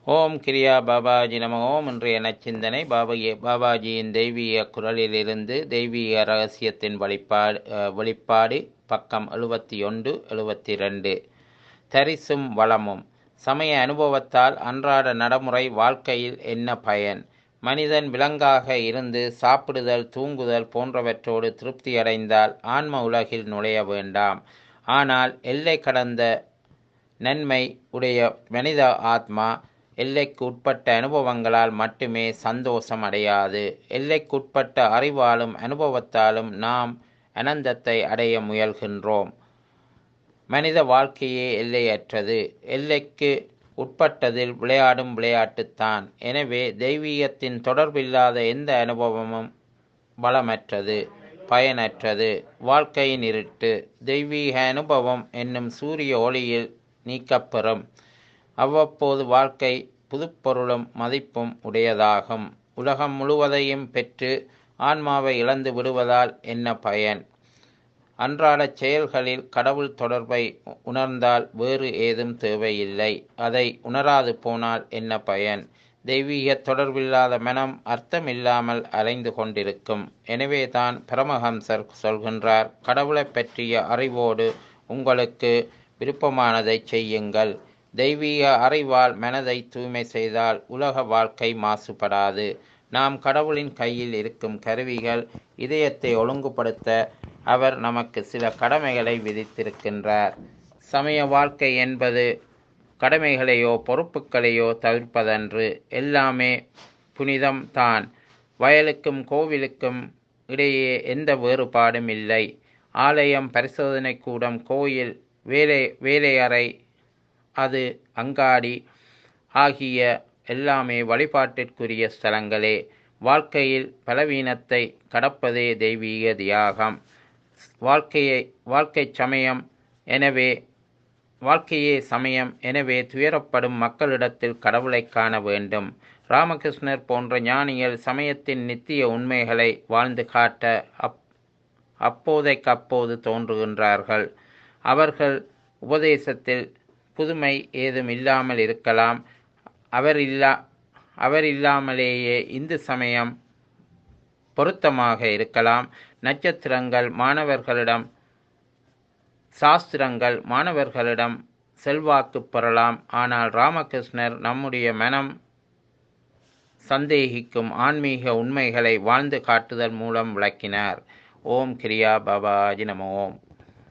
ஓம் கிரியா பாபாஜி நம ஓம் இன்றைய நச்சிந்தனை பாபாயே பாபாஜியின் தெய்வீக குரலிலிருந்து தெய்வீக ரகசியத்தின் வெளிப்பாடு அஹ், வெளிப்பாடு பக்கம் எழுபத்தி ஒன்று எழுபத்தி ரெண்டு தரிசும் வளமும் சமய அனுபவத்தால் அன்றாட நடைமுறை வாழ்க்கையில் என்ன பயன் மனிதன் விலங்காக இருந்து சாப்பிடுதல் தூங்குதல் போன்றவற்றோடு திருப்தி அடைந்தால் ஆன்ம உலகில் நுழைய வேண்டாம் ஆனால் எல்லை கடந்த நன்மை உடைய மனித ஆத்மா எல்லைக்கு உட்பட்ட அனுபவங்களால் மட்டுமே சந்தோஷம் அடையாது எல்லைக்குட்பட்ட அறிவாலும் அனுபவத்தாலும் நாம் அனந்தத்தை அடைய முயல்கின்றோம் மனித வாழ்க்கையே எல்லையற்றது எல்லைக்கு உட்பட்டதில் விளையாடும் விளையாட்டுத்தான் எனவே தெய்வீகத்தின் தொடர்பில்லாத எந்த அனுபவமும் பலமற்றது பயனற்றது வாழ்க்கையின் இருட்டு தெய்வீக அனுபவம் என்னும் சூரிய ஒளியில் நீக்கப்பெறும் அவ்வப்போது வாழ்க்கை புதுப்பொருளும் மதிப்பும் உடையதாகும் உலகம் முழுவதையும் பெற்று ஆன்மாவை இழந்து விடுவதால் என்ன பயன் அன்றாடச் செயல்களில் கடவுள் தொடர்பை உணர்ந்தால் வேறு ஏதும் தேவையில்லை அதை உணராது போனால் என்ன பயன் தெய்வீக தொடர்பில்லாத மனம் அர்த்தமில்லாமல் அலைந்து கொண்டிருக்கும் எனவே தான் பரமஹம்சர் சொல்கின்றார் கடவுளைப் பற்றிய அறிவோடு உங்களுக்கு விருப்பமானதை செய்யுங்கள் தெய்வீக அறிவால் மனதை தூய்மை செய்தால் உலக வாழ்க்கை மாசுபடாது நாம் கடவுளின் கையில் இருக்கும் கருவிகள் இதயத்தை ஒழுங்குபடுத்த அவர் நமக்கு சில கடமைகளை விதித்திருக்கின்றார் சமய வாழ்க்கை என்பது கடமைகளையோ பொறுப்புகளையோ தவிர்ப்பதன்று எல்லாமே புனிதம் தான் வயலுக்கும் கோவிலுக்கும் இடையே எந்த வேறுபாடும் இல்லை ஆலயம் பரிசோதனை கூடம் கோயில் வேலை வேலையறை அது அங்காடி ஆகிய எல்லாமே வழிபாட்டிற்குரிய ஸ்தலங்களே வாழ்க்கையில் பலவீனத்தை கடப்பதே தெய்வீக தியாகம் வாழ்க்கையை வாழ்க்கை சமயம் எனவே வாழ்க்கையே சமயம் எனவே துயரப்படும் மக்களிடத்தில் கடவுளை காண வேண்டும் ராமகிருஷ்ணர் போன்ற ஞானிகள் சமயத்தின் நித்திய உண்மைகளை வாழ்ந்து காட்ட அப் அப்போதைக்கப்போது தோன்றுகின்றார்கள் அவர்கள் உபதேசத்தில் புதுமை ஏதும் இல்லாமல் இருக்கலாம் அவர் இல்லா அவர் இல்லாமலேயே இந்து சமயம் பொருத்தமாக இருக்கலாம் நட்சத்திரங்கள் மாணவர்களிடம் சாஸ்திரங்கள் மாணவர்களிடம் செல்வாக்கு பெறலாம் ஆனால் ராமகிருஷ்ணர் நம்முடைய மனம் சந்தேகிக்கும் ஆன்மீக உண்மைகளை வாழ்ந்து காட்டுதல் மூலம் விளக்கினார் ஓம் கிரியா பாபாஜி நம ஓம்